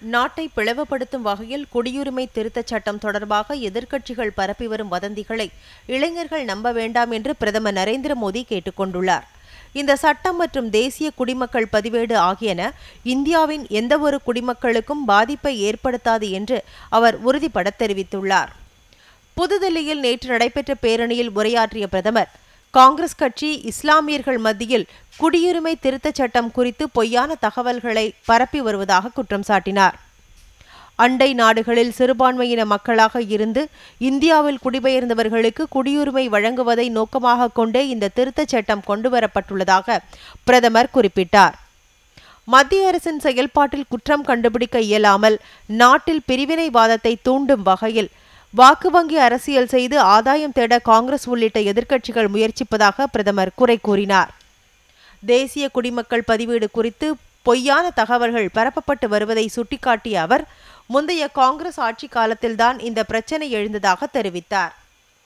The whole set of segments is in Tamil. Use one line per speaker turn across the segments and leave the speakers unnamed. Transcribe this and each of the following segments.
நாட்டை பிளவுபடுத்தும் வகையில் குடியுரிமை திருத்தச் சட்டம் தொடர்பாக எதிர்க்கட்சிகள் பரப்பி வரும் வதந்திகளை இளைஞர்கள் நம்ப வேண்டாம் என்று பிரதமர் நரேந்திர மோடி கேட்டுக் கொண்டுள்ளார் இந்த சட்டம் மற்றும் தேசிய குடிமக்கள் பதிவேடு ஆகியன இந்தியாவின் எந்தவொரு குடிமக்களுக்கும் பாதிப்பை ஏற்படுத்தாது என்று அவர் உறுதிபட தெரிவித்துள்ளார் புதுதில்லியில் நேற்று நடைபெற்ற பேரணியில் உரையாற்றிய பிரதமர் காங்கிரஸ் கட்சி இஸ்லாமியர்கள் மத்தியில் குடியுரிமை திருத்தச் சட்டம் குறித்து பொய்யான தகவல்களை பரப்பி வருவதாக குற்றம் சாட்டினார் அண்டை நாடுகளில் சிறுபான்மையின மக்களாக இருந்து இந்தியாவில் குடிபெயர்ந்தவர்களுக்கு குடியுரிமை வழங்குவதை நோக்கமாக கொண்டே இந்த திருத்தச் சட்டம் கொண்டுவரப்பட்டுள்ளதாக பிரதமர் குறிப்பிட்டார் மத்திய அரசின் செயல்பாட்டில் குற்றம் கண்டுபிடிக்க இயலாமல் நாட்டில் பிரிவினைவாதத்தை தூண்டும் வகையில் வாக்கு வங்கி அரசியல் செய்து ஆதாயம் தேட காங்கிரஸ் உள்ளிட்ட எதிர்க்கட்சிகள் முயற்சிப்பதாக பிரதமர் குறை கூறினார் தேசிய குடிமக்கள் பதிவேடு குறித்து பொய்யான தகவல்கள் பரப்பப்பட்டு வருவதை சுட்டிக்காட்டிய அவர் முந்தைய காங்கிரஸ் ஆட்சி காலத்தில்தான் இந்த பிரச்சனை எழுந்ததாக தெரிவித்தார்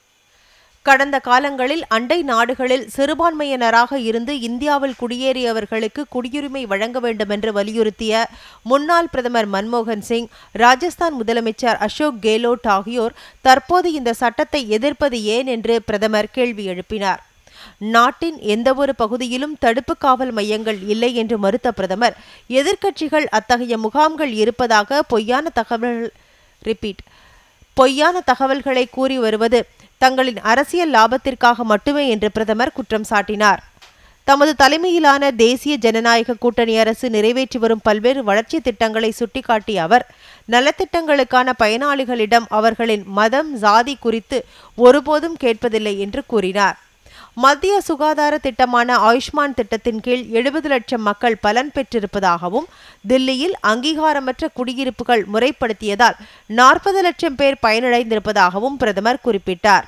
கடந்த காலங்களில் அண்டை நாடுகளில் சிறுபான்மையினராக இருந்து இந்தியாவில் குடியேறியவர்களுக்கு குடியுரிமை வழங்க வேண்டும் என்று வலியுறுத்திய முன்னாள் பிரதமர் மன்மோகன் சிங் ராஜஸ்தான் முதலமைச்சர் அசோக் கெலோட் ஆகியோர் தற்போது இந்த சட்டத்தை எதிர்ப்பது ஏன் என்று பிரதமர் கேள்வி எழுப்பினார் நாட்டின் எந்தவொரு பகுதியிலும் தடுப்பு காவல் மையங்கள் இல்லை என்று மறுத்த பிரதமர் எதிர்க்கட்சிகள் அத்தகைய முகாம்கள் இருப்பதாக பொய்யான தகவல் ரிப்பீட் பொய்யான தகவல்களை கூறி வருவது தங்களின் அரசியல் லாபத்திற்காக மட்டுமே என்று பிரதமர் குற்றம் சாட்டினார் தமது தலைமையிலான தேசிய ஜனநாயக கூட்டணி அரசு நிறைவேற்றி வரும் பல்வேறு வளர்ச்சி திட்டங்களை சுட்டிக்காட்டிய அவர் நலத்திட்டங்களுக்கான பயனாளிகளிடம் அவர்களின் மதம் சாதி குறித்து ஒருபோதும் கேட்பதில்லை என்று கூறினார் மத்திய சுகாதார திட்டமான ஆயுஷ்மான் திட்டத்தின் கீழ் எழுபது லட்சம் மக்கள் பலன் பெற்றிருப்பதாகவும் தில்லியில் அங்கீகாரமற்ற குடியிருப்புகள் முறைப்படுத்தியதால் நாற்பது லட்சம் பேர் பயனடைந்திருப்பதாகவும் பிரதமர் குறிப்பிட்டார்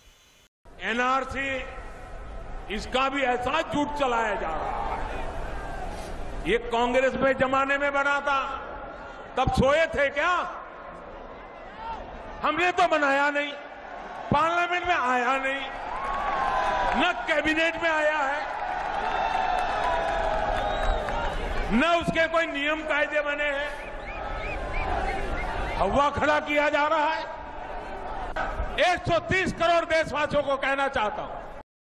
एनआरसी इसका भी ऐसा झूठ चलाया जा रहा है ये कांग्रेस में जमाने में बना था तब सोए थे क्या हमने तो बनाया नहीं पार्लियामेंट में आया नहीं न कैबिनेट में आया है न उसके कोई नियम कायदे बने हैं हवा खड़ा किया जा रहा है 130 करोड़ देशवासियों को कहना चाहता हूं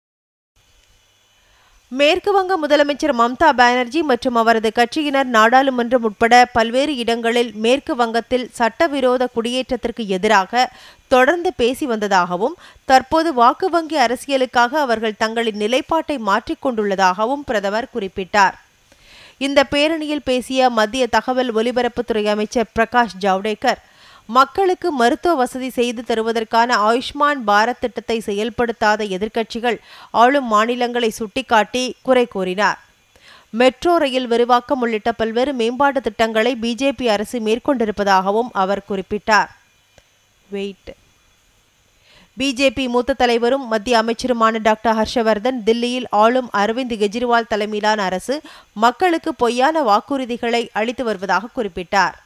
மேற்கு வங்க முதலமைச்சர் மம்தா பானர்ஜி மற்றும் அவரது கட்சியினர் நாடாளுமன்றம் உட்பட பல்வேறு இடங்களில் மேற்கு வங்கத்தில் சட்டவிரோத குடியேற்றத்திற்கு எதிராக தொடர்ந்து பேசி வந்ததாகவும் தற்போது வாக்கு வங்கி அரசியலுக்காக அவர்கள் தங்களின் நிலைப்பாட்டை மாற்றிக்கொண்டுள்ளதாகவும் பிரதமர் குறிப்பிட்டார் இந்த பேரணியில் பேசிய மத்திய தகவல் ஒலிபரப்புத்துறை அமைச்சர் பிரகாஷ் ஜவடேகர் மக்களுக்கு மருத்துவ வசதி செய்து தருவதற்கான ஆயுஷ்மான் பாரத் திட்டத்தை செயல்படுத்தாத எதிர்க்கட்சிகள் ஆளும் மாநிலங்களை சுட்டிக்காட்டி குறை கூறினார் மெட்ரோ ரயில் விரிவாக்கம் உள்ளிட்ட பல்வேறு மேம்பாட்டு திட்டங்களை பிஜேபி அரசு மேற்கொண்டிருப்பதாகவும் அவர் குறிப்பிட்டார் வெயிட் பிஜேபி மூத்த தலைவரும் மத்திய அமைச்சருமான டாக்டர் ஹர்ஷவர்தன் தில்லியில் ஆளும் அரவிந்த் கெஜ்ரிவால் தலைமையிலான அரசு மக்களுக்கு பொய்யான வாக்குறுதிகளை அளித்து வருவதாக குறிப்பிட்டார்